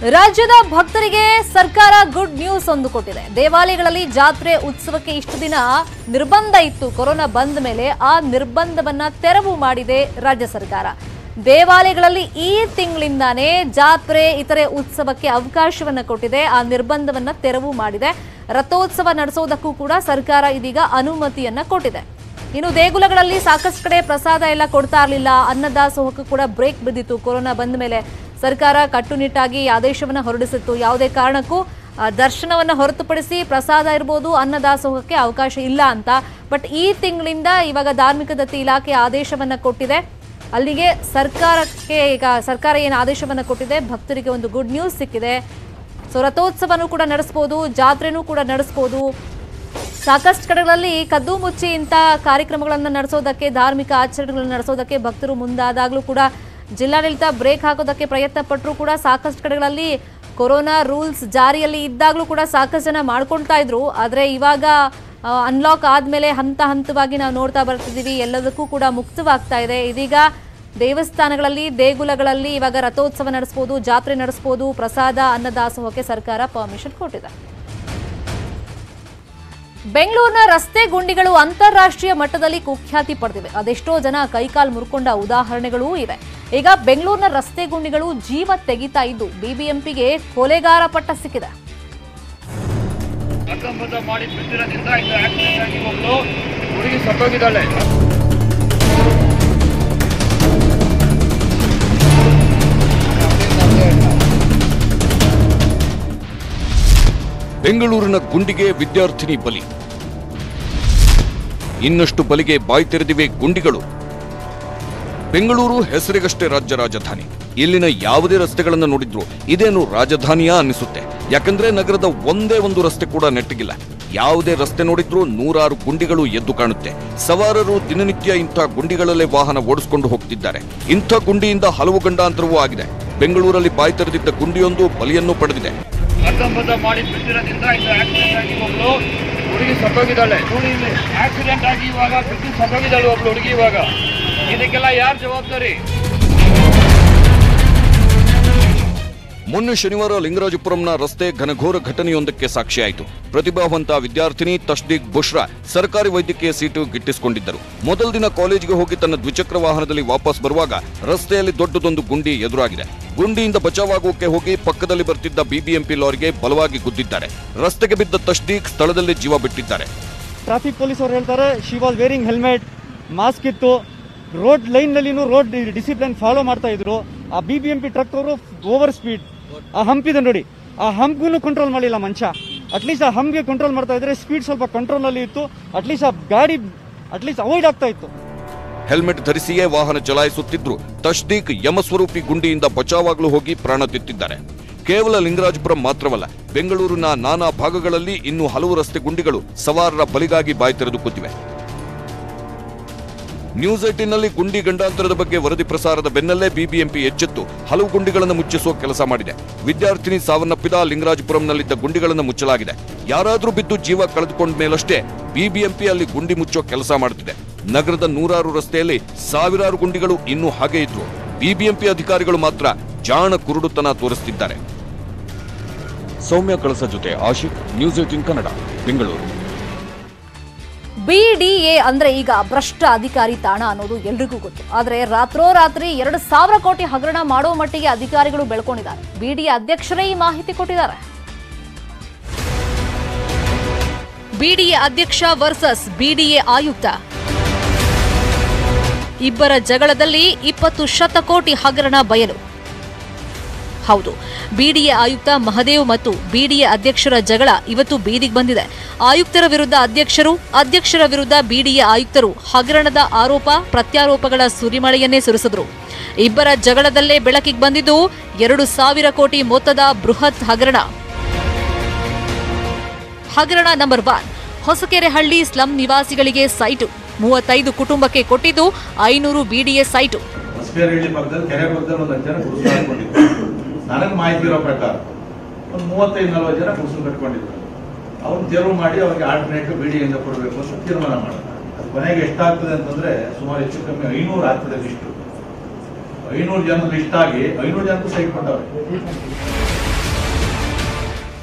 ರಾಜ್ಯದ ಭಕ್ತರಿಗೆ ಸರ್ಕಾರ ಗುಡ್ ನ್ಯೂಸ್ ಒಂದು ಕೊಟ್ಟಿದೆ ದೇವಾಲಯಗಳಲ್ಲಿ ಜಾತ್ರೆ ಉತ್ಸವಕ್ಕೆ ಇಷ್ಟು ದಿನ ನಿರ್ಬಂಧ ಇತ್ತು ಕೊರೋನಾ ಬಂದ ಮೇಲೆ ಆ ನಿರ್ಬಂಧವನ್ನ ತೆರವು ಮಾಡಿದೆ ರಾಜ್ಯ ಸರ್ಕಾರ ದೇವಾಲಯಗಳಲ್ಲಿ ಈ ತಿಂಗಳಿಂದಾನೇ ಜಾತ್ರೆ ಇತರೆ ಉತ್ಸವಕ್ಕೆ ಅವಕಾಶವನ್ನ ಕೊಟ್ಟಿದೆ ಆ ನಿರ್ಬಂಧವನ್ನ ತೆರವು ಮಾಡಿದೆ ರಥೋತ್ಸವ ನಡೆಸೋದಕ್ಕೂ ಕೂಡ ಸರ್ಕಾರ ಇದೀಗ ಅನುಮತಿಯನ್ನ ಕೊಟ್ಟಿದೆ ಇನ್ನು ದೇಗುಲಗಳಲ್ಲಿ ಸಾಕಷ್ಟು ಕಡೆ ಪ್ರಸಾದ ಎಲ್ಲ ಕೊಡ್ತಾ ಇರಲಿಲ್ಲ ಅನ್ನದಾಸೋಹಕ್ಕೂ ಕೂಡ ಬ್ರೇಕ್ ಬಿದ್ದಿತ್ತು ಕೊರೋನಾ ಬಂದ ಮೇಲೆ ಸರ್ಕಾರ ಕಟ್ಟುನಿಟ್ಟಾಗಿ ಆದೇಶವನ್ನ ಹೊರಡಿಸಿತ್ತು ಯಾವುದೇ ಕಾರಣಕ್ಕೂ ಆ, ದರ್ಶನವನ್ನ ಹೊರತುಪಡಿಸಿ ಪ್ರಸಾದ ಇರ್ಬೋದು ಅನ್ನದಾಸೋಹಕ್ಕೆ ಅವಕಾಶ ಇಲ್ಲ ಅಂತ ಬಟ್ ಈ ತಿಂಗಳಿಂದ ಇವಾಗ ಧಾರ್ಮಿಕ ದತ್ತಿ ಇಲಾಖೆ ಆದೇಶವನ್ನ ಕೊಟ್ಟಿದೆ ಅಲ್ಲಿಗೆ ಸರ್ಕಾರಕ್ಕೆ ಈಗ ಸರ್ಕಾರ ಏನು ಆದೇಶವನ್ನ ಕೊಟ್ಟಿದೆ ಭಕ್ತರಿಗೆ ಒಂದು ಗುಡ್ ನ್ಯೂಸ್ ಸಿಕ್ಕಿದೆ ಸೊ ರಥೋತ್ಸವನೂ ಕೂಡ ನಡೆಸ್ಬೋದು ಜಾತ್ರೆನೂ ಕೂಡ ನಡೆಸ್ಬೋದು ಸಾಕಷ್ಟು ಕಡೆಗಳಲ್ಲಿ ಕದ್ದು ಮುಚ್ಚಿ ಇಂಥ ಕಾರ್ಯಕ್ರಮಗಳನ್ನು ನಡೆಸೋದಕ್ಕೆ ಧಾರ್ಮಿಕ ಆಚರಣೆಗಳನ್ನು ನಡೆಸೋದಕ್ಕೆ ಭಕ್ತರು ಮುಂದಾದಾಗಲೂ ಕೂಡ ಜಿಲ್ಲಾಡಳಿತ ಬ್ರೇಕ್ ಹಾಕೋದಕ್ಕೆ ಪ್ರಯತ್ನ ಪಟ್ಟರು ಕೂಡ ಸಾಕಷ್ಟು ಕಡೆಗಳಲ್ಲಿ ಕೊರೋನಾ ರೂಲ್ಸ್ ಜಾರಿಯಲ್ಲಿ ಇದ್ದಾಗಲೂ ಕೂಡ ಸಾಕಷ್ಟು ಜನ ಮಾಡ್ಕೊಳ್ತಾ ಇದ್ರು ಆದರೆ ಇವಾಗ ಅನ್ಲಾಕ್ ಆದಮೇಲೆ ಹಂತ ಹಂತವಾಗಿ ನಾವು ನೋಡ್ತಾ ಬರ್ತಿದ್ದೀವಿ ಎಲ್ಲದಕ್ಕೂ ಕೂಡ ಮುಕ್ತವಾಗ್ತಾ ಇದೆ ಇದೀಗ ದೇವಸ್ಥಾನಗಳಲ್ಲಿ ದೇಗುಲಗಳಲ್ಲಿ ಇವಾಗ ರಥೋತ್ಸವ ನಡೆಸ್ಬೋದು ಜಾತ್ರೆ ನಡೆಸ್ಬೋದು ಪ್ರಸಾದ ಅನ್ನದಾಸೋಹಕ್ಕೆ ಸರ್ಕಾರ ಪರ್ಮಿಷನ್ ಕೊಟ್ಟಿದೆ ಬೆಂಗಳೂರಿನ ರಸ್ತೆ ಗುಂಡಿಗಳು ಅಂತಾರಾಷ್ಟ್ರೀಯ ಮಟ್ಟದಲ್ಲಿ ಕುಖ್ಯಾತಿ ಪಡೆದಿವೆ ಅದೆಷ್ಟೋ ಜನ ಕೈಕಾಲು ಮುರ್ಕೊಂಡ ಉದಾಹರಣೆಗಳೂ ಇವೆ ಈಗ ಬೆಂಗಳೂರಿನ ರಸ್ತೆ ಗುಂಡಿಗಳು ಜೀವ ತೆಗಿತಾ ಇದ್ದು ಬಿಬಿಎಂಪಿಗೆ ಕೊಲೆಗಾರ ಪಟ್ಟ ಸಿಕ್ಕಿದೆ ಅಸಂಬದ್ಧ ಮಾಡಿ ಬಿಟ್ಟಿರೋದ್ರಿಂದ ಇದು ಆಕ್ಸಿಡೆಂಟ್ ಆಗಿ ಒಬ್ಳು ಹುಡುಗಿ ಸತ್ತೋಗಿದ್ದಾಳೆ ಬೆಂಗಳೂರಿನ ಗುಂಡಿಗೆ ವಿದ್ಯಾರ್ಥಿನಿ ಬಲಿ ಇನ್ನಷ್ಟು ಬಲಿಗೆ ಬಾಯಿ ತೆರೆದಿವೆ ಗುಂಡಿಗಳು ಬೆಂಗಳೂರು ಹೆಸರಿಗಷ್ಟೇ ರಾಜ್ಯ ರಾಜಧಾನಿ ಇಲ್ಲಿನ ಯಾವುದೇ ರಸ್ತೆಗಳನ್ನು ನೋಡಿದ್ರು ಇದೇನು ರಾಜಧಾನಿಯಾ ಅನ್ನಿಸುತ್ತೆ ಯಾಕಂದ್ರೆ ನಗರದ ಒಂದೇ ಒಂದು ರಸ್ತೆ ಕೂಡ ನೆಟ್ಟಗಿಲ್ಲ ಯಾವುದೇ ರಸ್ತೆ ನೋಡಿದ್ರೂ ನೂರಾರು ಗುಂಡಿಗಳು ಎದ್ದು ಕಾಣುತ್ತೆ ಸವಾರರು ದಿನನಿತ್ಯ ಇಂಥ ಗುಂಡಿಗಳಲ್ಲೇ ವಾಹನ ಓಡಿಸಿಕೊಂಡು ಹೋಗ್ತಿದ್ದಾರೆ ಇಂಥ ಗುಂಡಿಯಿಂದ ಹಲವು ಗಂಡಾಂತರವೂ ಆಗಿದೆ ಬೆಂಗಳೂರಲ್ಲಿ ಬಾಯಿ ತೆರೆದಿದ್ದ ಗುಂಡಿಯೊಂದು ಬಲಿಯನ್ನು ಪಡೆದಿದೆ ಅಸಂಬದ್ಧ ಮಾಡಿ ಬಿಟ್ಟಿರೋದ್ರಿಂದ ಇದು ಆಕ್ಸಿಡೆಂಟ್ ಆಗಿ ಒಬ್ಳು ಹುಡುಗಿ ಸತ್ತೋಗಿದ್ದಾಳೆ ನೋಡಿ ಇಲ್ಲಿ ಆಕ್ಸಿಡೆಂಟ್ ಆಗಿ ಇವಾಗ ಬಿಟ್ಟು ಸತ್ತೋಗಿದ್ದಾಳೆ ಒಬ್ಳು ಹುಡುಗಿ ಇವಾಗ ಇದಕ್ಕೆಲ್ಲ ಯಾರು ಜವಾಬ್ದಾರಿ ಮೊನ್ನೆ ಶನಿವಾರ ಲಿಂಗರಾಜಪುರಂನ ರಸ್ತೆ ಘನಘೋರ ಘಟನೆಯೊಂದಕ್ಕೆ ಸಾಕ್ಷಿಯಾಯಿತು ಪ್ರತಿಭಾವಂತ ವಿದ್ಯಾರ್ಥಿನಿ ತಶ್ದೀಕ್ ಬುಷ್ರಾ ಸರ್ಕಾರಿ ವೈದ್ಯಕೀಯ ಸೀಟು ಗಿಟ್ಟಿಸಿಕೊಂಡಿದ್ದರು ಮೊದಲ ದಿನ ಕಾಲೇಜಿಗೆ ಹೋಗಿ ತನ್ನ ದ್ವಿಚಕ್ರ ವಾಹನದಲ್ಲಿ ವಾಪಸ್ ಬರುವಾಗ ರಸ್ತೆಯಲ್ಲಿ ದೊಡ್ಡದೊಂದು ಗುಂಡಿ ಎದುರಾಗಿದೆ ಗುಂಡಿಯಿಂದ ಬಚಾವಾಗೋಕೆ ಹೋಗಿ ಪಕ್ಕದಲ್ಲಿ ಬರ್ತಿದ್ದ ಬಿಬಿಎಂಪಿ ಲಾರಿಗೆ ಬಲವಾಗಿ ಗುದ್ದಿದ್ದಾರೆ ರಸ್ತೆಗೆ ಬಿದ್ದ ತಶ್ದೀಕ್ ಸ್ಥಳದಲ್ಲೇ ಜೀವ ಬಿಟ್ಟಿದ್ದಾರೆ ಟ್ರಾಫಿಕ್ ಪೊಲೀಸ್ ಅವ್ರು ಹೇಳ್ತಾರೆ she was wearing helmet mask ಇತ್ತು ರೋಡ್ ಲೈನ್ನಲ್ಲಿನೂ ರೋಡ್ ಡಿಸಿಪ್ಲಿನ್ ಫಾಲೋ ಮಾಡ್ತಾ ಇದ್ರು ಆ B B M P truck ಅವರು ಓವರ್ ಸ್ಪೀಡ್ ಆ ಹಂಪ್ ಇದೆ ನೋಡಿ ಆ ಹಂಪ್ಗೂ ಕಂಟ್ರೋಲ್ ಮಾಡಿಲ್ಲ ಮನುಷ್ಯ ಅಟ್ಲೀಸ್ಟ್ ಆ ಹಂಪ್ಗೆ ಕಂಟ್ರೋಲ್ ಮಾಡ್ತಾ ಇದ್ರೆ ಸ್ಪೀಡ್ ಸ್ವಲ್ಪ ಕಂಟ್ರೋಲಲ್ಲಿ ಇತ್ತು ಅಟ್ಲೀಸ್ಟ್ ಆ ಗಾಡಿ ಅಟ್ಲೀಸ್ಟ್ ಅವಾಯ್ಡ್ ಆಗ್ತಾ ಇತ್ತು ಹೆಲ್ಮೆಟ್ ಧರಿಸಿಯೇ ವಾಹನ ಚಲಾಯಿಸುತ್ತಿದ್ರು ತಶ್ದೀಕ್ ಯಮಸ್ವರೂಪಿ ಗುಂಡಿಯಿಂದ ಬಚಾವಾಗಲು ಹೋಗಿ ಪ್ರಾಣ ತೆತ್ತಿದ್ದಾರೆ ಕೇವಲ ಲಿಂಗರಾಜಪುರಂ ಮಾತ್ರವಲ್ಲ ಬೆಂಗಳೂರಿನ ನಾನಾ ಭಾಗಗಳಲ್ಲಿ ಇನ್ನೂ ಹಲವು ರಸ್ತೆ ಗುಂಡಿಗಳು ಸವಾರರ ಬಲಿಗಾಗಿ ಬಾಯಿ ತೆರೆದು ಕೂತಿವೆ ನ್ಯೂಸ್ ಏಟಿನಲ್ಲಿ ಗುಂಡಿ ಗಂಡಾಂತರದ ಬಗ್ಗೆ ವರದಿ ಪ್ರಸಾರದ ಬೆನ್ನಲ್ಲೇ ಬಿಬಿಎಂಪಿ ಎಚ್ಚೆತ್ತು ಹಲವು ಗುಂಡಿಗಳನ್ನು ಮುಚ್ಚಿಸುವ ಕೆಲಸ ಮಾಡಿದೆ ವಿದ್ಯಾರ್ಥಿನಿ ಸಾವನ್ನಪ್ಪಿದ ಲಿಂಗರಾಜಪುರಂನಲ್ಲಿದ್ದ ಗುಂಡಿಗಳನ್ನು ಮುಚ್ಚಲಾಗಿದೆ ಯಾರಾದರೂ ಬಿದ್ದು ಜೀವ ಕಳೆದುಕೊಂಡ ಮೇಲಷ್ಟೇ ಬಿಬಿಎಂಪಿ ಅಲ್ಲಿ ಗುಂಡಿ ಮುಚ್ಚೋ ಕೆಲಸ ಮಾಡುತ್ತಿದೆ ನಗರದ ನೂರಾರು ರಸ್ತೆಯಲ್ಲಿ ಸಾವಿರಾರು ಗುಂಡಿಗಳು ಇನ್ನೂ ಹಾಗೆ ಇದ್ವು ಬಿಬಿಎಂಪಿ ಅಧಿಕಾರಿಗಳು ಮಾತ್ರ ಜಾಣ ಕುರುಡುತನ ತೋರಿಸುತ್ತಿದ್ದಾರೆ ಸೌಮ್ಯ ಕಳಸ ಜೊತೆ Ashik news eighteen Kannada Bengaluru BDA ಅಂದ್ರೆ ಈಗ ಭ್ರಷ್ಟ ಅಧಿಕಾರಿ ತಾಣ ಅನ್ನೋದು ಎಲ್ರಿಗೂ ಗೊತ್ತು ಆದ್ರೆ ರಾತ್ರೋರಾತ್ರಿ ಎರಡು ಸಾವಿರ ಕೋಟಿ ಹಗರಣ ಮಾಡೋ ಮಟ್ಟಿಗೆ ಅಧಿಕಾರಿಗಳು ಬೆಳ್ಕೊಂಡಿದ್ದಾರೆ ಬಿಡಿಎ ಅಧ್ಯಕ್ಷರೇ ಈ ಮಾಹಿತಿ ಕೊಟ್ಟಿದ್ದಾರೆ ಬಿಡಿಎ ಅಧ್ಯಕ್ಷ ವರ್ಸಸ್ ಬಿಡಿಎ ಆಯುಕ್ತ ಇಬ್ಬರ ಜಗಳದಲ್ಲಿ ಇಪ್ಪತ್ತು ಶತಕೋಟಿ ಹಗರಣ ಬಯಲು ಹೌದು ಬಿಡಿಎ ಆಯುಕ್ತ ಮಹದೇವ್ ಮತ್ತು ಬಿಡಿಎ ಅಧ್ಯಕ್ಷರ ಜಗಳ ಇವತ್ತು ಬೀದಿಗೆ ಬಂದಿದೆ ಆಯುಕ್ತರ ವಿರುದ್ಧ ಅಧ್ಯಕ್ಷರು ಅಧ್ಯಕ್ಷರ ವಿರುದ್ಧ ಬಿಡಿಎ ಆಯುಕ್ತರು ಹಗರಣದ ಆರೋಪ ಪ್ರತ್ಯಾರೋಪಗಳ ಸುರಿಮಳೆಯನ್ನೇ ಸುರಿಸಿದ್ರು ಇಬ್ಬರ ಜಗಳದಲ್ಲೇ ಬೆಳಕಿಗೆ ಬಂದಿದ್ದು ಎರಡು ಸಾವಿರ ಕೋಟಿ ಮೊತ್ತದ ಬೃಹತ್ ಹಗರಣ ಹಗರಣ ನಂಬರ್ ಒನ್ ಹೊಸಕೆರೆಹಳ್ಳಿ ಸ್ಲಂ ನಿವಾಸಿಗಳಿಗೆ ಸೈಟು ಮೂವತ್ತೈದು ಕುಟುಂಬಕ್ಕೆ ಕೊಟ್ಟಿದ್ದು ಐನೂರು ಬಿಡಿಎ ಸೈಟು ಹೊಸಪೇರಹಳ್ಳಿ ಪಕ್ಕದಲ್ಲಿ ಕೆರೆ ಪಕ್ಕದಲ್ಲಿ ಒಂದು ಹತ್ತು ಜನ ಗುಡಿಸಲು ಹಾಕೊಂಡಿದ್ರು ನನಗೆ ಮಾಹಿತಿ ಇರೋ ಪ್ರಕಾರ ಒಂದು ಮೂವತ್ತೈದು ನಲ್ವತ್ತು ಜನ ಗುಡಿಸಲು ಕಟ್ಕೊಂಡಿದ್ರು ಅವ್ರನ್ನ ತೆರವು ಮಾಡಿ ಅವ್ರಿಗೆ ಆಲ್ಟರ್ನೇಟ್ ಬಿಡಿಯಿಂದ ಕೊಡಬೇಕು ಅಂತ ತೀರ್ಮಾನ ಮಾಡಿದ್ರು ಅದು ಕೊನೆಗೆ ಎಷ್ಟಾಗ್ತದೆ ಅಂತಂದ್ರೆ ಸುಮಾರು ಹೆಚ್ಚು ಕಮ್ಮಿ ಐನೂರು ಆಗ್ತದೆ ಲಿಸ್ಟು ಐನೂರು ಜನ ಲಿಸ್ಟ್ ಆಗಿ ಐನೂರು ಜನಕ್ಕೂ ಸೈಟ್ ಕೊಟ್ಟವ್ರೆ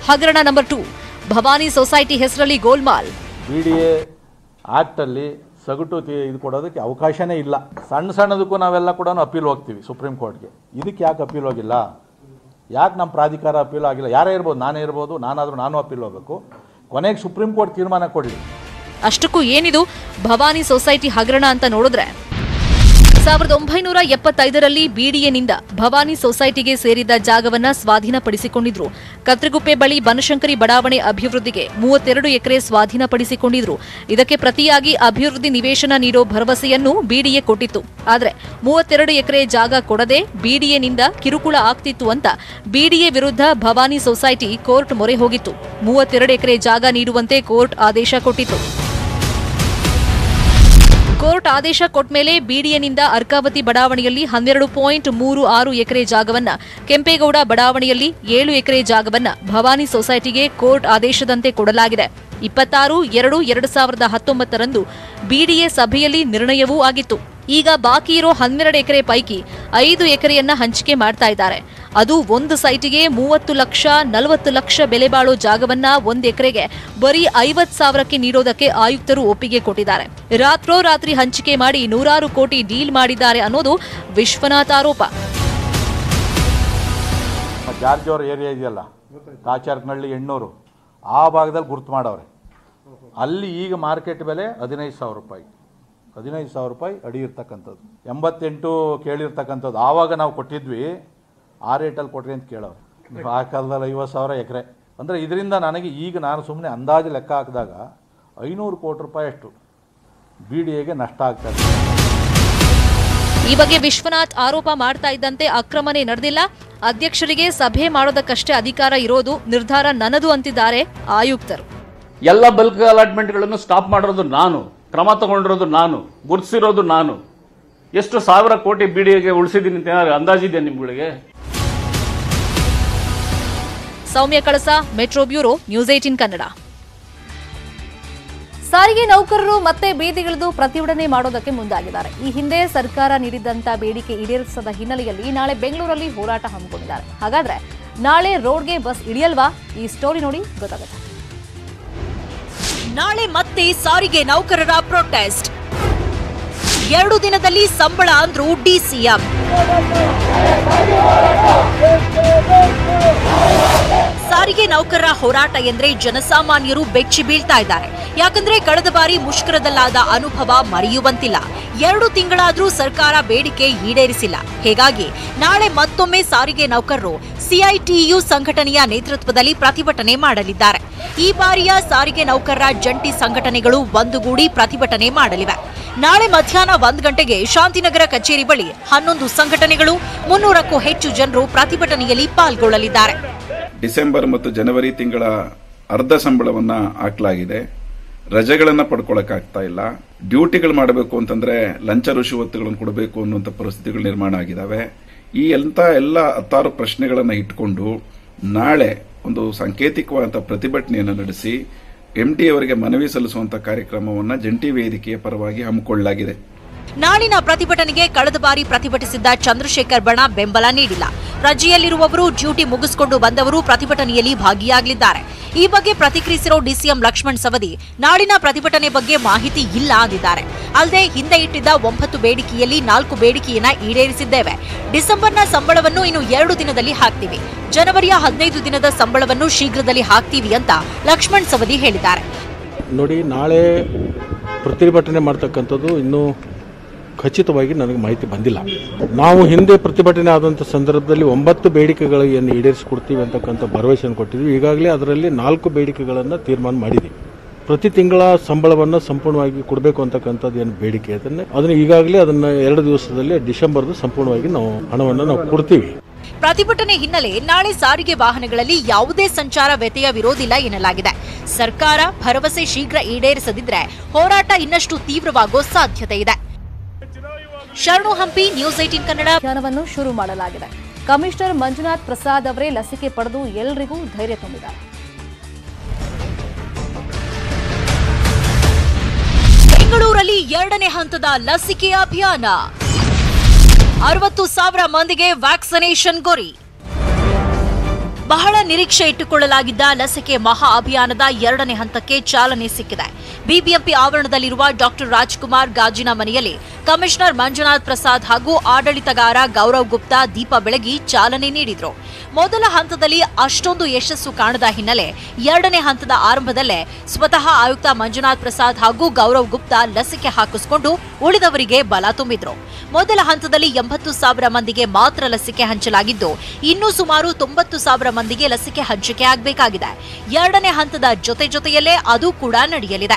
ಹಗರಣ ನಂಬರ್ ಟೂ ಭವಾನಿ ಸೊಸೈಟಿ ಹೆಸರಲ್ಲಿ ಗೋಲ್ಮಾಲ್ ಬಿ ಡಿ ಎ ಆ್ಯಕ್ಟಲ್ಲಿ ಸಗಟು ತಿ- ಇದು ಕೊಡೋದಕ್ಕೆ ಅವಕಾಶನೇ ಇಲ್ಲ ಸಣ್ಣ ಸಣ್ಣದಕ್ಕೂ ನಾವೆಲ್ಲ ಕೂಡ ಅಪೀಲ್ ಹೋಗ್ತೀವಿ ಸುಪ್ರೀಂ ಕೋರ್ಟ್ಗೆ ಇದಕ್ಕೆ ಯಾಕೆ ಅಪೀಲ್ ಹೋಗಿಲ್ಲ ಯಾಕೆ ನಮ್ಮ ಪ್ರಾಧಿಕಾರ ಅಪೀಲ್ ಆಗಿಲ್ಲ ಯಾರೇ ಇರ್ಬೋದು ನಾನೇ ಇರ್ಬೋದು ನಾನಾದರೂ ನಾನು ಅಪೀಲ್ ಹೋಗಬೇಕು ಕೊನೆಗೆ ಸುಪ್ರೀಂ ಕೋರ್ಟ್ ತೀರ್ಮಾನ ಕೊಡಲಿ ಅಷ್ಟಕ್ಕೂ ಏನಿದು ಭವಾನಿ ಸೊಸೈಟಿ ಹಗರಣ ಅಂತ ನೋಡಿದ್ರೆ ಸಾವಿರದ ಒಂಬೈನೂರ ಎಪ್ಪತ್ತೈದರಲ್ಲಿ ಬಿಡಿಎನಿಂದ ಭವಾನಿ ಸೊಸೈಟಿಗೆ ಸೇರಿದ ಜಾಗವನ್ನ ಸ್ವಾಧೀನಪಡಿಸಿಕೊಂಡಿದ್ರು ಕತ್ರಿಗುಪ್ಪೆ ಬಳಿ ಬನಶಂಕರಿ ಬಡಾವಣೆ ಅಭಿವೃದ್ಧಿಗೆ ಮೂವತ್ತೆರಡು ಎಕರೆ ಸ್ವಾಧೀನಪಡಿಸಿಕೊಂಡಿದ್ರು ಇದಕ್ಕೆ ಪ್ರತಿಯಾಗಿ ಅಭಿವೃದ್ಧಿ ನಿವೇಶನ ನೀಡೋ ಭರವಸೆಯನ್ನು ಬಿಡಿಎ ಕೊಟ್ಟಿತ್ತು ಆದರೆ ಮೂವತ್ತೆರಡು ಎಕರೆ ಜಾಗ ಕೊಡದೆ ಬಿಡಿಎನಿಂದ ಕಿರುಕುಳ ಆಗ್ತಿತ್ತು ಅಂತ ಬಿಡಿಎ ವಿರುದ್ಧ ಭವಾನಿ ಸೊಸೈಟಿ ಕೋರ್ಟ್ ಮೊರೆ ಹೋಗಿತ್ತು ಮೂವತ್ತೆರಡು ಎಕರೆ ಜಾಗ ನೀಡುವಂತೆ ಕೋರ್ಟ್ ಆದೇಶ ಕೊಟ್ಟಿತ್ತು ಕೋರ್ಟ್ ಆದೇಶ ಕೊಟ್ಮೇಲೆ ಬಿಡಿಎನಿಂದ ಅರ್ಕಾವತಿ ಬಡಾವಣೆಯಲ್ಲಿ ಹನ್ನೆರಡು ಪಾಯಿಂಟ್ ಮೂರು ಆರು ಎಕರೆ ಜಾಗವನ್ನ ಕೆಂಪೇಗೌಡ ಬಡಾವಣೆಯಲ್ಲಿ ಏಳು ಎಕರೆ ಜಾಗವನ್ನ ಭವಾನಿ ಸೊಸೈಟಿಗೆ ಕೋರ್ಟ್ ಆದೇಶದಂತೆ ಕೊಡಲಾಗಿದೆ ಇಪ್ಪತ್ತಾರು ಎರಡು ಎರಡು ಸಾವಿರದ ಹತ್ತೊಂಬತ್ತರಂದು ಬಿಡಿಎ ಸಭೆಯಲ್ಲಿ ನಿರ್ಣಯವೂ ಆಗಿತ್ತು ಈಗ ಬಾಕಿ ಇರೋ ಹನ್ನೆರಡು ಎಕರೆ ಪೈಕಿ ಐದು ಎಕರೆಯನ್ನ ಹಂಚಿಕೆ ಮಾಡ್ತಾ ಇದ್ದಾರೆ ಅದು ಒಂದು ಸೈಟಿಗೆ ಮೂವತ್ತು ಲಕ್ಷ ನಲವತ್ತು ಲಕ್ಷ ಬೆಲೆ ಬಾಳೋ ಜಾಗವನ್ನ ಒಂದು ಎಕರೆಗೆ ಬರೀ ಐವತ್ ಸಾವಿರಕ್ಕೆ ನೀಡೋದಕ್ಕೆ ಆಯುಕ್ತರು ಒಪ್ಪಿಗೆ ಕೊಟ್ಟಿದ್ದಾರೆ ರಾತ್ರೋರಾತ್ರಿ ಹಂಚಿಕೆ ಮಾಡಿ ನೂರಾರು ಕೋಟಿ ಡೀಲ್ ಮಾಡಿದ್ದಾರೆ ಅನ್ನೋದು ವಿಶ್ವನಾಥ್ ಆರೋಪ ನಮ್ಮ ಜಾರ್ಜ್ ಅವ್ರ ಏರಿಯಾ ಇದೆಯಲ್ಲ ಕಾಚಾರ್ಕನಹಳ್ಳಿ ಎಣ್ಣೂರು ಆ ಭಾಗದಲ್ಲಿ ಗುರ್ತು ಮಾಡವ್ರೆ ಅಲ್ಲಿ ಈಗ ಮಾರ್ಕೆಟ್ ಬೆಲೆ ಹದಿನೈದು ಸಾವಿರ ರೂಪಾಯಿ ಹದಿನೈದು ಸಾವಿರ ರೂಪಾಯಿ ಅಡಿ ಇರ್ತಕ್ಕಂಥದ್ದು ಎಂಬತ್ತೆಂಟು ಕೇಳಿರ್ತಕ್ಕಂಥದ್ದು ಆವಾಗ ನಾವು ಕೊಟ್ಟಿದ್ವಿ ಆ ರೇಟಲ್ಲಿ ಕೊಟ್ರಿ ಅಂತ ಕೇಳೋರು ನೀವು ಆ ಕಾಲದಲ್ಲಿ ಐವತ್ತು ಸಾವಿರ ಎಕರೆ ಅಂದರೆ ಇದರಿಂದ ನನಗೆ ಈಗ ನಾನು ಸುಮ್ಮನೆ ಅಂದಾಜು ಲೆಕ್ಕ ಹಾಕಿದಾಗ ಐನೂರು ಕೋಟಿ ರೂಪಾಯಿ ಅಷ್ಟು ಬಿ ಡಿ ಎಗೆ ನಷ್ಟ ಆಗ್ತಾ ಇದೆ ಈ ಬಗ್ಗೆ ವಿಶ್ವನಾಥ್ ಆರೋಪ ಮಾಡ್ತಾ ಇದ್ದಂತೆ ಅಕ್ರಮನೇ ನಡೆದಿಲ್ಲ ಅಧ್ಯಕ್ಷರಿಗೆ ಸಭೆ ಮಾಡೋದಕ್ಕಷ್ಟೇ ಅಧಿಕಾರ ಇರೋದು ನಿರ್ಧಾರ ನನ್ನದು ಅಂತಿದ್ದಾರೆ ಆಯುಕ್ತರು ಎಲ್ಲ ಬಲ್ಕ್ ಅಲಾಟ್ಮೆಂಟ್ಗಳನ್ನು ಸ್ಟಾಪ್ ಮಾಡಿರೋದು ನಾನು ಕ್ರಮ ತಗೊಂಡಿರೋದು ನಾನು ಗುರುತಿಸಿರೋದು ನಾನು ಎಷ್ಟು ಸಾವಿರ ಕೋಟಿ ಬಿಡಿಗೆ ಉಳಿಸಿದ್ದೀನಿ ಅಂತ ಏನಾದ್ರು ಅಂದಾಜಿದೆ ನಿಮ್ಗಳಿಗೆ Soumya Kalasa metro bureau news eighteen Kannada ಸಾರಿಗೆ ನೌಕರರು ಮತ್ತೆ ಬೀದಿಗಿಳಿದು ಪ್ರತಿಭಟನೆ ಮಾಡೋದಕ್ಕೆ ಮುಂದಾಗಿದ್ದಾರೆ ಈ ಹಿಂದೆ ಸರ್ಕಾರ ನೀಡಿದ್ದಂತ ಬೇಡಿಕೆ ಈಡೇರಿಸದ ಹಿನ್ನೆಲೆಯಲ್ಲಿ ನಾಳೆ ಬೆಂಗಳೂರಲ್ಲಿ ಹೋರಾಟ ಹಮ್ಮಿಕೊಂಡಿದ್ದಾರೆ ಹಾಗಾದ್ರೆ ನಾಳೆ ರೋಡ್ಗೆ ಬಸ್ ಇಳಿಯಲ್ವಾ ಈ ಸ್ಟೋರಿ ನೋಡಿ ಗೊತ್ತಾಗುತ್ತೆ ನಾಳೆ ಮತ್ತೆ ಸಾರಿಗೆ ನೌಕರರ ಪ್ರೊಟೆಸ್ಟ್ ಎರಡು ದಿನದಲ್ಲಿ ಸಂಬಳ ಅಂದ್ರು ಡಿಸಿಎಂ ಸಾರಿಗೆ ನೌಕರರ ಹೋರಾಟ ಎಂದ್ರೆ ಜನಸಾಮಾನ್ಯರು ಬೆಚ್ಚಿ ಬೀಳ್ತಾ ಇದ್ದಾರೆ ಯಾಕಂದ್ರೆ ಕಳೆದ ಬಾರಿ ಮುಷ್ಕರದಲ್ಲಾದ ಅನುಭವ ಮರೆಯುವಂತಿಲ್ಲ ಎರಡು ತಿಂಗಳಾದ್ರೂ ಸರ್ಕಾರ ಬೇಡಿಕೆ ಈಡೇರಿಸಿಲ್ಲ ಹೀಗಾಗಿ ನಾಳೆ ಮತ್ತೊಮ್ಮೆ ಸಾರಿಗೆ ನೌಕರರು ಸಿಐಟಿಯು ಸಂಘಟನೆಯ ನೇತೃತ್ವದಲ್ಲಿ ಪ್ರತಿಭಟನೆ ಮಾಡಲಿದ್ದಾರೆ ಈ ಬಾರಿಯ ಸಾರಿಗೆ ನೌಕರರ ಜಂಟಿ ಸಂಘಟನೆಗಳು ಒಂದುಗೂಡಿ ಪ್ರತಿಭಟನೆ ಮಾಡಲಿವೆ ನಾಳೆ ಮಧ್ಯಾಹ್ನ ಒಂದ್ ಗಂಟೆಗೆ ಶಾಂತಿನಗರ ಕಚೇರಿ ಬಳಿ ಹನ್ನೊಂದು ಸಂಘಟನೆಗಳು ಮುನ್ನೂರಕ್ಕೂ ಹೆಚ್ಚು ಜನರು ಪ್ರತಿಭಟನೆಯಲ್ಲಿ ಪಾಲ್ಗೊಳ್ಳಲಿದ್ದಾರೆ ಡಿಸೆಂಬರ್ ಮತ್ತು ಜನವರಿ ತಿಂಗಳ ಅರ್ಧ ಸಂಬಳವನ್ನ ಹಾಕಲಾಗಿದೆ ರಜೆಗಳನ್ನ ಪಡ್ಕೊಳಕ್ಕಾಗ್ತಾ ಇಲ್ಲ ಡ್ಯೂಟಿಗಳು ಮಾಡಬೇಕು ಅಂತಂದ್ರೆ ಲಂಚ ರುಷುವತ್ತುಗಳನ್ನು ಕೊಡಬೇಕು ಅನ್ನುವಂಥ ಪರಿಸ್ಥಿತಿಗಳು ನಿರ್ಮಾಣ ಆಗಿದ್ದಾವೆ ಈ ಎಂತ ಎಲ್ಲ ಹತ್ತಾರು ಪ್ರಶ್ನೆಗಳನ್ನ ಇಟ್ಕೊಂಡು ನಾಳೆ ಒಂದು ಸಾಂಕೇತಿಕವಾದಂಥ ಪ್ರತಿಭಟನೆಯನ್ನು ನಡೆಸಿ ಎಂಟಿ ಅವರಿಗೆ ಮನವಿ ಸಲ್ಲಿಸುವಂತ ಕಾರ್ಯಕ್ರಮವನ್ನ ಜಂಟಿ ವೇದಿಕೆಯ ಪರವಾಗಿ ಹಮ್ಮಿಕೊಳ್ಳಲಾಗಿದೆ ನಾಳಿನ ಪ್ರತಿಭಟನೆಗೆ ಕಳೆದ ಬಾರಿ ಪ್ರತಿಭಟಿಸಿದ್ದ ಚಂದ್ರಶೇಖರ್ ಬಣ ಬೆಂಬಲ ನೀಡಿಲ್ಲ ರಜೆಯಲ್ಲಿರುವವರು ಡ್ಯೂಟಿ ಮುಗಿಸಿಕೊಂಡು ಬಂದವರು ಪ್ರತಿಭಟನೆಯಲ್ಲಿ ಭಾಗಿಯಾಗಲಿದ್ದಾರೆ ಈ ಬಗ್ಗೆ ಪ್ರತಿಕ್ರಿಯಿಸಿರೋ ಡಿಸಿಎಂ ಲಕ್ಷ್ಮಣ್ ಸವದಿ ನಾಳಿನ ಪ್ರತಿಭಟನೆ ಬಗ್ಗೆ ಮಾಹಿತಿ ಇಲ್ಲ ಅಂದಿದ್ದಾರೆ ಅಲ್ಲದೆ ಹಿಂದೆ ಇಟ್ಟಿದ್ದ ಒಂಬತ್ತು ಬೇಡಿಕೆಯಲ್ಲಿ ನಾಲ್ಕು ಬೇಡಿಕೆಯನ್ನ ಈಡೇರಿಸಿದ್ದೇವೆ ಡಿಸೆಂಬರ್ನ ಸಂಬಳವನ್ನು ಇನ್ನು ಎರಡು ದಿನದಲ್ಲಿ ಹಾಕ್ತೀವಿ ಜನವರಿಯ ಹದಿನೈದು ದಿನದ ಸಂಬಳವನ್ನು ಶೀಘ್ರದಲ್ಲಿ ಹಾಕ್ತೀವಿ ಅಂತ ಲಕ್ಷ್ಮಣ್ ಸವದಿ ಹೇಳಿದ್ದಾರೆ ನೋಡಿ ನಾಳೆ ಪ್ರತಿಭಟನೆ ಮಾಡ್ತಕ್ಕಂಥದ್ದು ಇನ್ನೂ ಖಚಿತವಾಗಿ ನನಗೆ ಮಾಹಿತಿ ಬಂದಿಲ್ಲ ನಾವು ಹಿಂದೆ ಪ್ರತಿಭಟನೆ ಆದಂಥ ಸಂದರ್ಭದಲ್ಲಿ ಒಂಬತ್ತು ಬೇಡಿಕೆಗಳನ್ನು ಈಡೇರಿಸಿಕೊಡ್ತೀವಿ ಅಂತಕ್ಕಂಥ ಭರವಸೆಯನ್ನು ಕೊಟ್ಟಿದ್ವಿ ಈಗಾಗಲೇ ಅದರಲ್ಲಿ ನಾಲ್ಕು ಬೇಡಿಕೆಗಳನ್ನು ತೀರ್ಮಾನ ಮಾಡಿದ್ದೀವಿ ಪ್ರತಿ ತಿಂಗಳ ಸಂಬಳವನ್ನು ಸಂಪೂರ್ಣವಾಗಿ ಕೊಡಬೇಕು ಅಂತಕ್ಕಂಥದ್ದು ಏನು ಬೇಡಿಕೆ ಅದನ್ನು ಅದನ್ನು ಈಗಾಗಲೇ ಅದನ್ನು ಎರಡು ದಿವಸದಲ್ಲಿ ಡಿಸೆಂಬರ್ದು ಸಂಪೂರ್ಣವಾಗಿ ನಾವು ಹಣವನ್ನು ನಾವು ಕೊಡ್ತೀವಿ ಪ್ರತಿಭಟನೆ ಹಿನ್ನೆಲೆ ನಾಳೆ ಸಾರಿಗೆ ವಾಹನಗಳಲ್ಲಿ ಯಾವುದೇ ಸಂಚಾರ ವ್ಯತ್ಯಯವಿರೋದಿಲ್ಲ ಎನ್ನಲಾಗಿದೆ ಸರ್ಕಾರ ಭರವಸೆ ಶೀಘ್ರ ಈಡೇರಿಸದಿದ್ರೆ ಹೋರಾಟ ಇನ್ನಷ್ಟು ತೀವ್ರವಾಗೋ ಸಾಧ್ಯತೆ ಇದೆ ಶರಣು ಹಂಪಿ ನ್ಯೂಸ್ ಏಟಿನ್ ಕನ್ನಡ ಅಭಿಯಾನವನ್ನು ಶುರು ಮಾಡಲಾಗಿದೆ ಕಮಿಷನರ್ ಮಂಜುನಾಥ್ ಪ್ರಸಾದ್ ಅವರೇ ಲಸಿಕೆ ಪಡೆದು ಎಲ್ಲರಿಗೂ ಧೈರ್ಯ ತುಂಬಿದ್ದಾರೆ ಬೆಂಗಳೂರಲ್ಲಿ ಎರಡನೇ ಹಂತದ ಲಸಿಕೆ ಅಭಿಯಾನ ಅರವತ್ತು ಸಾವಿರ ಮಂದಿಗೆ ವ್ಯಾಕ್ಸಿನೇಷನ್ ಗುರಿ ಬಹಳ ನಿರೀಕ್ಷೆ ಇಟ್ಟುಕೊಳ್ಳಲಾಗಿದ್ದ ಲಸಿಕೆ ಮಹಾ ಅಭಿಯಾನದ ಎರಡನೇ ಹಂತಕ್ಕೆ ಚಾಲನೆ ಸಿಕ್ಕಿದೆ ಬಿಬಿಎಂಪಿ ಆವರಣದಲ್ಲಿರುವ ಡಾಕ್ಟರ್ ರಾಜ್ಕುಮಾರ್ ಗಾಜಿನ ಮನೆಯಲ್ಲಿ ಕಮಿಷನರ್ ಮಂಜುನಾಥ್ ಪ್ರಸಾದ್ ಹಾಗೂ ಆಡಳಿತಗಾರ ಗೌರವ್ ಗುಪ್ತಾ ದೀಪ ಬೆಳಗಿ ಚಾಲನೆ ನೀಡಿದ್ರು ಮೊದಲ ಹಂತದಲ್ಲಿ ಅಷ್ಟೊಂದು ಯಶಸ್ಸು ಕಾಣದ ಹಿನ್ನೆಲೆ ಎರಡನೇ ಹಂತದ ಆರಂಭದಲ್ಲೇ ಸ್ವತಃ ಆಯುಕ್ತ ಮಂಜುನಾಥ್ ಪ್ರಸಾದ್ ಹಾಗೂ ಗೌರವ್ ಗುಪ್ತಾ ಲಸಿಕೆ ಹಾಕಿಸಿಕೊಂಡು ಉಳಿದವರಿಗೆ ಬಲ ತುಂಬಿದ್ರು ಮೊದಲ ಹಂತದಲ್ಲಿ ಎಂಬತ್ತು ಸಾವಿರ ಮಂದಿಗೆ ಮಾತ್ರ ಲಸಿಕೆ ಹಂಚಲಾಗಿದ್ದು ಇನ್ನೂ ಸುಮಾರು ತೊಂಬತ್ತು ಸಾವಿರ ಮಂದಿಗೆ ಲಸಿಕೆ ಹಂಚಿಕೆ ಆಗಬೇಕಾಗಿದೆ ಎರಡನೇ ಹಂತದ ಜೊತೆ ಜೊತೆಯಲ್ಲೇ ಅದು ಕೂಡ ನಡೆಯಲಿದೆ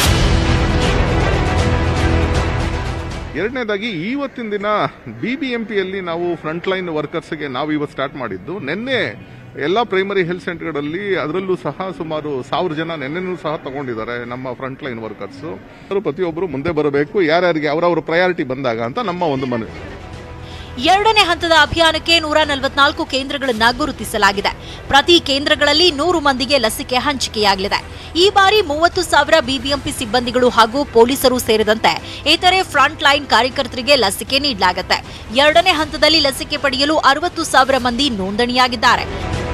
ಎರಡನೇದಾಗಿ ಇವತ್ತಿನ ದಿನ ಬಿ ಬಿ ಎಂ ಪಿಯಲ್ಲಿ ನಾವು ಫ್ರಂಟ್ ಲೈನ್ ವರ್ಕರ್ಸ್ಗೆ ನಾವು ಇವತ್ತು ಸ್ಟಾರ್ಟ್ ಮಾಡಿದ್ದು ನಿನ್ನೆ ಎಲ್ಲ ಪ್ರೈಮರಿ ಹೆಲ್ತ್ ಸೆಂಟರ್ಗಳಲ್ಲಿ ಅದರಲ್ಲೂ ಸಹ ಸುಮಾರು ಸಾವಿರ ಜನ ನಿನ್ನೆನೂ ಸಹ ತಗೊಂಡಿದ್ದಾರೆ ನಮ್ಮ ಫ್ರಂಟ್ ಲೈನ್ ವರ್ಕರ್ಸು ಅವರು ಪ್ರತಿಯೊಬ್ಬರು ಮುಂದೆ ಬರಬೇಕು ಯಾರ್ಯಾರಿಗೆ ಅವರವರ ಪ್ರಯಾರಿಟಿ ಬಂದಾಗ ಅಂತ ನಮ್ಮ ಒಂದು ಮನವಿ ಎರಡನೇ ಹಂತದ ಅಭಿಯಾನಕ್ಕೆ ನೂರ ನಲವತ್ನಾಲ್ಕು ಕೇಂದ್ರಗಳನ್ನ ಗುರುತಿಸಲಾಗಿದೆ ಪ್ರತಿ ಕೇಂದ್ರಗಳಲ್ಲಿ ನೂರು ಮಂದಿಗೆ ಲಸಿಕೆ ಹಂಚಿಕೆಯಾಗಲಿದೆ ಈ ಬಾರಿ ಮೂವತ್ತು ಸಾವಿರ ಬಿಬಿಎಂಪಿ ಸಿಬ್ಬಂದಿಗಳು ಹಾಗೂ ಪೊಲೀಸರು ಸೇರಿದಂತೆ ಇತರೆ ಫ್ರಂಟ್ ಲೈನ್ ಕಾರ್ಯಕರ್ತರಿಗೆ ಲಸಿಕೆ ನೀಡಲಾಗುತ್ತೆ ಎರಡನೇ ಹಂತದಲ್ಲಿ ಲಸಿಕೆ ಪಡೆಯಲು ಅರವತ್ತು ಸಾವಿರ ಮಂದಿ ನೋಂದಣಿಯಾಗಿದ್ದಾರೆ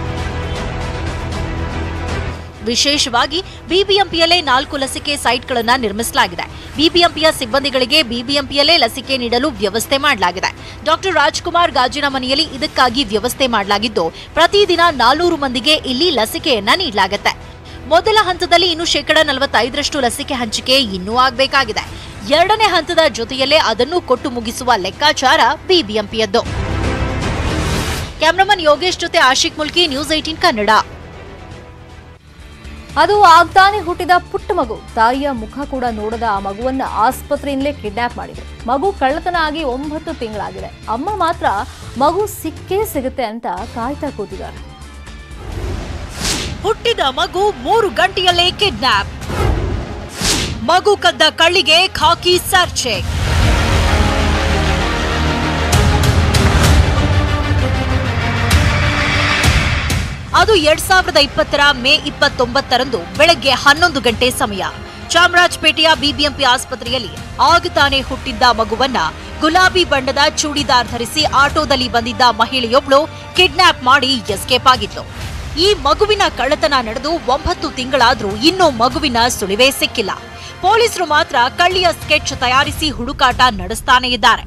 ವಿಶೇಷವಾಗಿ ಬಿಬಿಎಂಪಿಯಲ್ಲೇ ನಾಲ್ಕು ಲಸಿಕೆ ಸೈಟ್ಗಳನ್ನು ನಿರ್ಮಿಸಲಾಗಿದೆ ಬಿಬಿಎಂಪಿಯ ಸಿಬ್ಬಂದಿಗಳಿಗೆ ಬಿಬಿಎಂಪಿಯಲ್ಲೇ ಲಸಿಕೆ ನೀಡಲು ವ್ಯವಸ್ಥೆ ಮಾಡಲಾಗಿದೆ ಡಾಕ್ಟರ್ ರಾಜ್ಕುಮಾರ್ ಗಾಜಿನ ಮನೆಯಲ್ಲಿ ಇದಕ್ಕಾಗಿ ವ್ಯವಸ್ಥೆ ಮಾಡಲಾಗಿದ್ದು ಪ್ರತಿದಿನ ನಾಲ್ನೂರು ಮಂದಿಗೆ ಇಲ್ಲಿ ಲಸಿಕೆಯನ್ನ ನೀಡಲಾಗುತ್ತೆ ಮೊದಲ ಹಂತದಲ್ಲಿ ಇನ್ನು ಶೇಕಡ ನಲವತ್ತೈದರಷ್ಟು ಲಸಿಕೆ ಹಂಚಿಕೆ ಇನ್ನೂ ಆಗಬೇಕಾಗಿದೆ ಎರಡನೇ ಹಂತದ ಜೊತೆಯಲ್ಲೇ ಅದನ್ನು ಕೊಟ್ಟು ಮುಗಿಸುವ ಲೆಕ್ಕಾಚಾರ ಬಿಬಿಎಂಪಿಯದ್ದು ಕ್ಯಾಮರಾಮನ್ ಯೋಗೇಶ್ ಜೊತೆ ಆಶಿಕ್ ಮುಲ್ಕಿ ನ್ಯೂಸ್ ಏಟೀನ್ ಕನ್ನಡ ಅದು ಆಗ್ತಾನೆ ಹುಟ್ಟಿದ ಪುಟ್ಟ ಮಗು ತಾಯಿಯ ಮುಖ ಕೂಡ ನೋಡದ ಆ ಮಗುವನ್ನ ಆಸ್ಪತ್ರೆಯಿಂದಲೇ ಕಿಡ್ನಾಪ್ ಮಾಡಿದ್ರು ಮಗು ಕಳ್ಳತನ ಆಗಿ ಒಂಬತ್ತು ತಿಂಗಳಾಗಿದೆ ಅಮ್ಮ ಮಾತ್ರ ಮಗು ಸಿಕ್ಕೇ ಸಿಗುತ್ತೆ ಅಂತ ಕಾಯ್ತಾ ಕೂತಿದ್ದಾರೆ ಹುಟ್ಟಿದ ಮಗು ಮೂರು ಗಂಟೆಯಲ್ಲೇ ಕಿಡ್ನಾಪ್ ಮಗು ಕದ್ದ ಕಳ್ಳಿಗೆ ಖಾಕಿ ಸರ್ಚೆ ಅದು ಎರಡ್ ಸಾವಿರದ ಇಪ್ಪತ್ತರ ಮೇ ಇಪ್ಪತ್ತೊಂಬತ್ತರಂದು ಬೆಳಗ್ಗೆ ಹನ್ನೊಂದು ಗಂಟೆ ಸಮಯ ಚಾಮರಾಜಪೇಟೆಯ ಬಿಬಿಎಂಪಿ ಆಸ್ಪತ್ರೆಯಲ್ಲಿ ಆಗ ತಾನೇ ಹುಟ್ಟಿದ್ದ ಮಗುವನ್ನ ಗುಲಾಬಿ ಬಣ್ಣದ ಚೂಡಿದಾರ್ ಧರಿಸಿ ಆಟೋದಲ್ಲಿ ಬಂದಿದ್ದ ಮಹಿಳೆಯೊಬ್ಳು ಕಿಡ್ನಾಪ್ ಮಾಡಿ ಎಸ್ಕೇಪ್ ಆಗಿತ್ತು ಈ ಮಗುವಿನ ಕಳ್ಳತನ ನಡೆದು ಒಂಬತ್ತು ತಿಂಗಳಾದ್ರೂ ಇನ್ನೂ ಮಗುವಿನ ಸುಳಿವೇ ಸಿಕ್ಕಿಲ್ಲ ಪೊಲೀಸರು ಮಾತ್ರ ಕಳ್ಳಿಯ ಸ್ಕೆಚ್ ತಯಾರಿಸಿ ಹುಡುಕಾಟ ನಡೆಸ್ತಾನೆ ಇದ್ದಾರೆ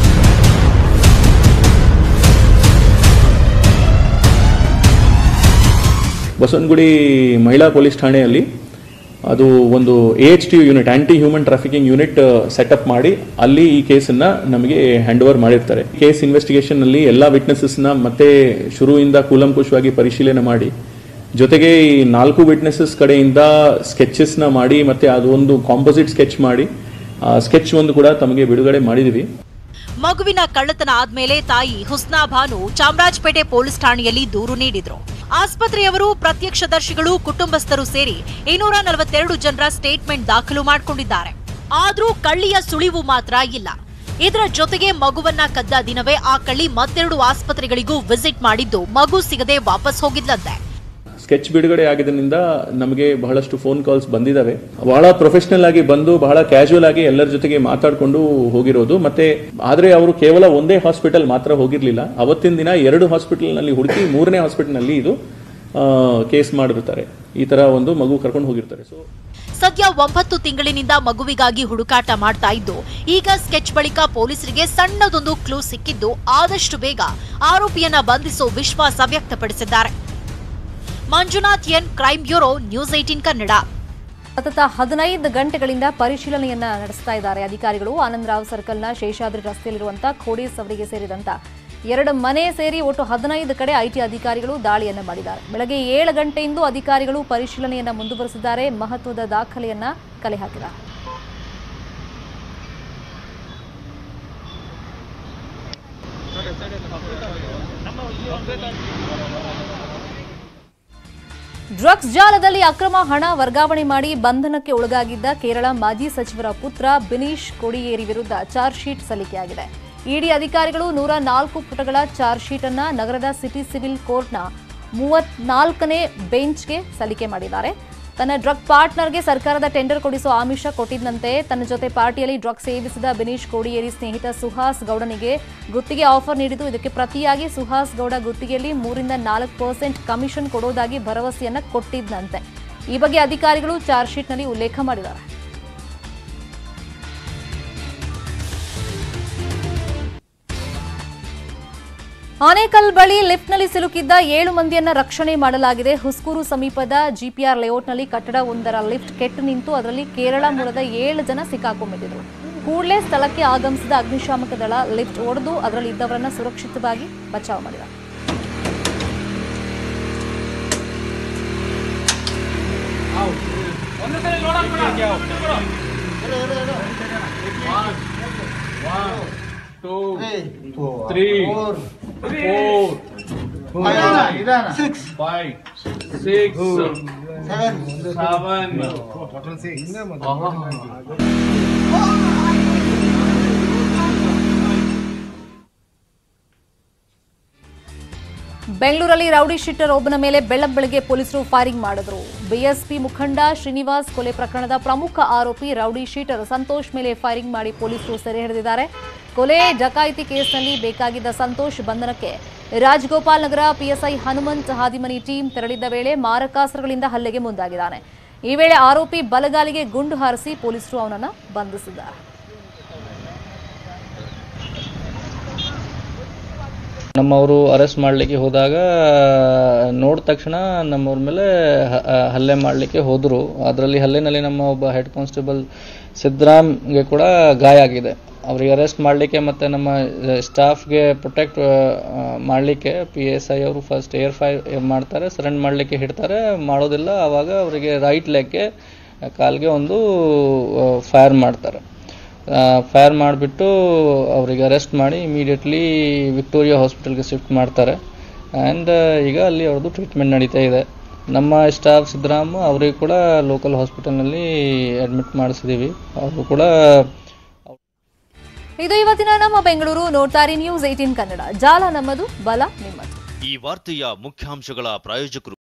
ಬಸವನಗುಡಿ ಮಹಿಳಾ ಪೊಲೀಸ್ ಠಾಣೆಯಲ್ಲಿ ಅದು ಒಂದು A H T unit anti human trafficking unit setup ಮಾಡಿ ಅಲ್ಲಿ ಈ ಕೇಸನ್ನ ನಮಗೆ ಹ್ಯಾಂಡ್ ಓವರ್ ಮಾಡಿರ್ತಾರೆ ಕೇಸ್ ಇನ್ವೆಸ್ಟಿಗೇಷನ್ ಅಲ್ಲಿ ಎಲ್ಲ ವಿಟ್ನೆಸಸ್ನ ಮತ್ತೆ ಶುರುವಿಂದ ಕೂಲಂಕುಷವಾಗಿ ಪರಿಶೀಲನೆ ಮಾಡಿ ಜೊತೆಗೆ ಈ ನಾಲ್ಕು ವಿಟ್ನೆಸಸ್ ಕಡೆಯಿಂದ ಸ್ಕೆಚಸ್ನ ಮಾಡಿ ಮತ್ತೆ ಅದು ಒಂದು ಕಾಂಪೋಸಿಟ್ ಸ್ಕೆಚ್ ಮಾಡಿ ಸ್ಕೆಚ್ ಒಂದು ಕೂಡ ತಮಗೆ ಬಿಡುಗಡೆ ಮಾಡಿದೀವಿ ಮಗುವಿನ ಕಳ್ಳತನ ಆದ್ಮೇಲೆ ತಾಯಿ ಹುಸ್ನಾ ಭಾನು ಚಾಮರಾಜಪೇಟೆ ಪೊಲೀಸ್ ಠಾಣೆಯಲ್ಲಿ ದೂರು ನೀಡಿದ್ರು ಆಸ್ಪತ್ರೆಯವರು ಪ್ರತ್ಯಕ್ಷದರ್ಶಿಗಳು ಕುಟುಂಬಸ್ಥರು ಸೇರಿ ಇನ್ನೂರ ನಲವತ್ತೆರಡು ಜನರ ಸ್ಟೇಟ್ಮೆಂಟ್ ದಾಖಲು ಮಾಡಿಕೊಂಡಿದ್ದಾರೆ ಆದ್ರೂ ಕಳ್ಳಿಯ ಸುಳಿವು ಮಾತ್ರ ಇಲ್ಲ ಇದರ ಜೊತೆಗೆ ಮಗುವನ್ನ ಕದ್ದ ದಿನವೇ ಆ ಕಳ್ಳಿ ಮತ್ತೆರಡು ಆಸ್ಪತ್ರೆಗಳಿಗೂ ವಿಸಿಟ್ ಮಾಡಿದ್ದು ಮಗು ಸಿಗದೆ ವಾಪಸ್ ಹೋಗಿದ್ಲಂತೆ ಸ್ಕೆಚ್ ಬಿಡುಗಡೆ ಆಗಿದ್ದರಿಂದ ನಮಗೆ ಬಹಳಷ್ಟು ಫೋನ್ ಕಾಲ್ಸ್ ಬಂದಿದ್ದಾವೆ ಬಹಳ ಪ್ರೊಫೆಷನಲ್ ಆಗಿ ಬಂದು ಬಹಳ ಕ್ಯಾಶುವಲ್ ಆಗಿ ಎಲ್ಲರ ಜೊತೆಗೆ ಮಾತಾಡಿಕೊಂಡು ಹೋಗಿರೋದು ಮತ್ತೆ ಆದ್ರೆ ಅವರು ಕೇವಲ ಒಂದೇ ಹಾಸ್ಪಿಟಲ್ ಮಾತ್ರ ಹೋಗಿರ್ಲಿಲ್ಲ ಅವತ್ತಿನ ದಿನ ಎರಡು ಹಾಸ್ಪಿಟಲ್ ನಲ್ಲಿ ಹುಡುಕಿ ಮೂರನೇ ಹಾಸ್ಪಿಟಲ್ ನಲ್ಲಿ ಇದು ಕೇಸ್ ಮಾಡಿರ್ತಾರೆ ಈ ತರ ಒಂದು ಮಗು ಕರ್ಕೊಂಡು ಹೋಗಿರ್ತಾರೆ ಸೊ ಸದ್ಯ ಒಂಬತ್ತು ತಿಂಗಳಿನಿಂದ ಮಗುವಿಗಾಗಿ ಹುಡುಕಾಟ ಮಾಡ್ತಾ ಇದ್ದು ಈಗ ಸ್ಕೆಚ್ ಬಳಿಕ ಪೊಲೀಸರಿಗೆ ಸಣ್ಣದೊಂದು ಕ್ಲೂ ಸಿಕ್ಕಿದ್ದು ಆದಷ್ಟು ಬೇಗ ಆರೋಪಿಯನ್ನ ಬಂಧಿಸೋ ವಿಶ್ವಾಸ ವ್ಯಕ್ತಪಡಿಸಿದ್ದಾರೆ Manjunath N crime bureau news eighteen Kannada ಸತತ ಹದಿನೈದು ಗಂಟೆಗಳಿಂದ ಪರಿಶೀಲನೆಯನ್ನ ನಡೆಸ್ತಾ ಇದ್ದಾರೆ ಅಧಿಕಾರಿಗಳು ಆನಂದರಾವ್ ಸರ್ಕಲ್ನ ಶೇಷಾದ್ರಿ ರಸ್ತೆಯಲ್ಲಿರುವಂತಹ ಖೋಡೀಸ್ ಅವರಿಗೆ ಸೇರಿದಂತ ಎರಡು ಮನೆ ಸೇರಿ ಒಟ್ಟು ಹದಿನೈದು ಕಡೆ ಐಟಿ ಅಧಿಕಾರಿಗಳು ದಾಳಿಯನ್ನ ಮಾಡಿದ್ದಾರೆ ಬೆಳಗ್ಗೆ ಏಳು ಗಂಟೆಯಿಂದ ಅಧಿಕಾರಿಗಳು ಪರಿಶೀಲನೆಯನ್ನ ಮುಂದುವರೆಸಿದ್ದಾರೆ ಮಹತ್ವದ ದಾಖಲೆಯನ್ನ ಕಲೆ ಹಾಕಿದ್ದಾರೆ ಡ್ರಗ್ಸ್ ಜಾಲದಲ್ಲಿ ಅಕ್ರಮ ಹಣ ವರ್ಗಾವಣೆ ಮಾಡಿ ಬಂಧನಕ್ಕೆ ಒಳಗಾಗಿದ್ದ ಕೇರಳ ಮಾಜಿ ಸಚಿವರ ಪುತ್ರ ಬಿನೀಶ್ ಕೊಡಿಯೇರಿ ವಿರುದ್ಧ ಚಾರ್ಜ್ ಶೀಟ್ ಸಲ್ಲಿಕೆಯಾಗಿದೆ ಇಡಿ ಅಧಿಕಾರಿಗಳು ನೂರ ನಾಲ್ಕು ಪುಟಗಳ ಚಾರ್ಜ್ ಶೀಟ್ ಅನ್ನ ನಗರದ ಸಿಟಿ ಸಿವಿಲ್ ಕೋರ್ಟ್ನ ಮೂವತ್ನಾಲ್ಕನೇ ಬೆಂಚ್ಗೆ ಸಲ್ಲಿಕೆ ಮಾಡಿದ್ದಾರೆ ತನ್ನ ಡ್ರಗ್ ಪಾರ್ಟ್ನರ್ಗೆ ಸರ್ಕಾರದ ಟೆಂಡರ್ ಕೊಡಿಸುವ ಆಮಿಷ ಕೊಟ್ಟಿದ್ದಂತೆ ತನ್ನ ಜೊತೆ ಪಾರ್ಟಿಯಲ್ಲಿ ಡ್ರಗ್ ಸೇವಿಸಿದ ಬಿನೀಶ್ ಕೋಡಿಯೇರಿ ಸ್ನೇಹಿತ ಸುಹಾಸ್ ಗೌಡನಿಗೆ ಗುತ್ತಿಗೆ ಆಫರ್ ನೀಡಿದ್ದು ಇದಕ್ಕೆ ಪ್ರತಿಯಾಗಿ ಸುಹಾಸ್ ಗೌಡ ಗುತ್ತಿಗೆಯಲ್ಲಿ ಮೂರಿಂದ ನಾಲ್ಕು ಪರ್ಸೆಂಟ್ ಕಮಿಷನ್ ಕೊಡೋದಾಗಿ ಭರವಸೆಯನ್ನ ಕೊಟ್ಟಿದ್ದಂತೆ ಈ ಬಗ್ಗೆ ಅಧಿಕಾರಿಗಳು ಚಾರ್ಜ್ ಶೀಟ್ನಲ್ಲಿ ಉಲ್ಲೇಖ ಮಾಡಿದ್ದಾರೆ ಆನೇಕಲ್ ಬಳಿ ಲಿಫ್ಟ್ನಲ್ಲಿ ಸಿಲುಕಿದ್ದ ಏಳು ಮಂದಿಯನ್ನ ರಕ್ಷಣೆ ಮಾಡಲಾಗಿದೆ ಹುಸ್ಕೂರು ಸಮೀಪದ ಜಿಪಿಆರ್ ಲೇಔಟ್ನಲ್ಲಿ ಕಟ್ಟಡವೊಂದರ ಲಿಫ್ಟ್ ಕೆಟ್ಟು ನಿಂತು ಅದರಲ್ಲಿ ಕೇರಳ ಮೂಲದ ಏಳು ಜನ ಸಿಕ್ಕಾಕೊಂಡಿದ್ದರು ಕೂಡಲೇ ಸ್ಥಳಕ್ಕೆ ಆಗಮಿಸಿದ ಅಗ್ನಿಶಾಮಕ ದಳ ಲಿಫ್ಟ್ ಒಡೆದು ಅದರಲ್ಲಿ ಇದ್ದವರನ್ನ ಸುರಕ್ಷಿತವಾಗಿ ಬಚಾವ್ ಮಾಡಿದೆ three, four, five, six, seven, ಬೆಂಗಳೂರಲ್ಲಿ ರೌಡಿ ಶೀಟರ್ ಒಬ್ಬನ ಮೇಲೆ ಬೆಳ್ಳಂಬೆಳಗ್ಗೆ ಪೊಲೀಸರು ಫೈರಿಂಗ್ ಮಾಡಿದ್ರು ಬಿಎಸ್ಪಿ ಮುಖಂಡ ಶ್ರೀನಿವಾಸ್ ಕೊಲೆ ಪ್ರಕರಣದ ಪ್ರಮುಖ ಆರೋಪಿ ರೌಡಿ ಶೀಟರ್ ಸಂತೋಷ್ ಮೇಲೆ ಫೈರಿಂಗ್ ಮಾಡಿ ಪೊಲೀಸರು ಸೆರೆ ಹಿಡಿದಿದ್ದಾರೆ ಕೊಲೆ ಡಕಾಯಿತಿ ಕೇಸ್ನಲ್ಲಿ ಬೇಕಾಗಿದ್ದ ಸಂತೋಷ್ ಬಂಧನಕ್ಕೆ ರಾಜಗೋಪಾಲ್ ನಗರ ಪಿಎಸ್ಐ ಹನುಮಂತ್ ಹಾದಿಮನಿ ಟೀಮ್ ತೆರಳಿದ್ದ ವೇಳೆ ಮಾರಕಾಸ್ತ್ರಗಳಿಂದ ಹಲ್ಲೆಗೆ ಮುಂದಾಗಿದ್ದಾನೆ ಈ ವೇಳೆ ಆರೋಪಿ ಬಲಗಾಲಿಗೆ ಗುಂಡು ಹಾರಿಸಿ ಪೊಲೀಸರು ಅವನನ್ನು ಬಂಧಿಸಿದ್ದಾರೆ ನಮ್ಮವರು ಅರೆಸ್ಟ್ ಮಾಡಲಿಕ್ಕೆ ಹೋದಾಗ ನೋಡಿದ ತಕ್ಷಣ ನಮ್ಮವ್ರ ಮೇಲೆ ಹ- ಹಲ್ಲೆ ಮಾಡಲಿಕ್ಕೆ ಹೋದರು ಅದರಲ್ಲಿ ಹಲ್ಲೆನಲ್ಲಿ ನಮ್ಮ ಒಬ್ಬ ಹೆಡ್ ಕಾನ್ಸ್ಟೇಬಲ್ ಸಿದ್ದರಾಮ್ಗೆ ಕೂಡ ಗಾಯ ಆಗಿದೆ ಅವರಿಗೆ ಅರೆಸ್ಟ್ ಮಾಡಲಿಕ್ಕೆ ಮತ್ತು ನಮ್ಮ ಸ್ಟಾಫ್ಗೆ ಪ್ರೊಟೆಕ್ಟ್ ಮಾಡಲಿಕ್ಕೆ ಪಿ ಎಸ್ ಐ ಅವರು ಫಸ್ಟ್ ಏರ್ ಫೈ ಮಾಡ್ತಾರೆ ಸರೆಂಡ್ ಮಾಡಲಿಕ್ಕೆ ಹಿಡ್ತಾರೆ ಮಾಡೋದಿಲ್ಲ ಆವಾಗ ಅವರಿಗೆ ರೈಟ್ ಲೆಗ್ಗೆ ಕಾಲ್ಗೆ ಒಂದು ಫೈರ್ ಮಾಡ್ತಾರೆ ಫೈರ್ ಮಾಡಿಬಿಟ್ಟು ಅವರಿಗೆ ಅರೆಸ್ಟ್ ಮಾಡಿ ಇಮಿಡಿಯೇಟ್ಲಿ ವಿಕ್ಟೋರಿಯಾ ಹಾಸ್ಪಿಟಲ್ಗೆ ಶಿಫ್ಟ್ ಮಾಡ್ತಾರೆ ಆ್ಯಂಡ್ ಈಗ ಅಲ್ಲಿ ಅವ್ರದ್ದು ಟ್ರೀಟ್ಮೆಂಟ್ ನಡೀತಾ ಇದೆ ನಮ್ಮ ಸ್ಟಾಫ್ ಸಿದ್ದರಾಮ್ ಅವರಿಗೆ ಕೂಡ ಲೋಕಲ್ ಹಾಸ್ಪಿಟಲ್ನಲ್ಲಿ ಅಡ್ಮಿಟ್ ಮಾಡಿಸಿದ್ದೀವಿ ಅವರು ಕೂಡ ಇದು ಇವತ್ತಿನ ನಮ್ಮ ಬೆಂಗಳೂರು ನೋಡ್ತಾರೆ ನ್ಯೂಸ್ ಏಟೀನ್ ಕನ್ನಡ ಜಾಲ ನಮ್ಮದು ಬಲ ನಿಮ್ಮದು ಈ ವಾರ್ತೆಯ ಮುಖ್ಯಾಂಶಗಳ ಪ್ರಾಯೋಜಕರು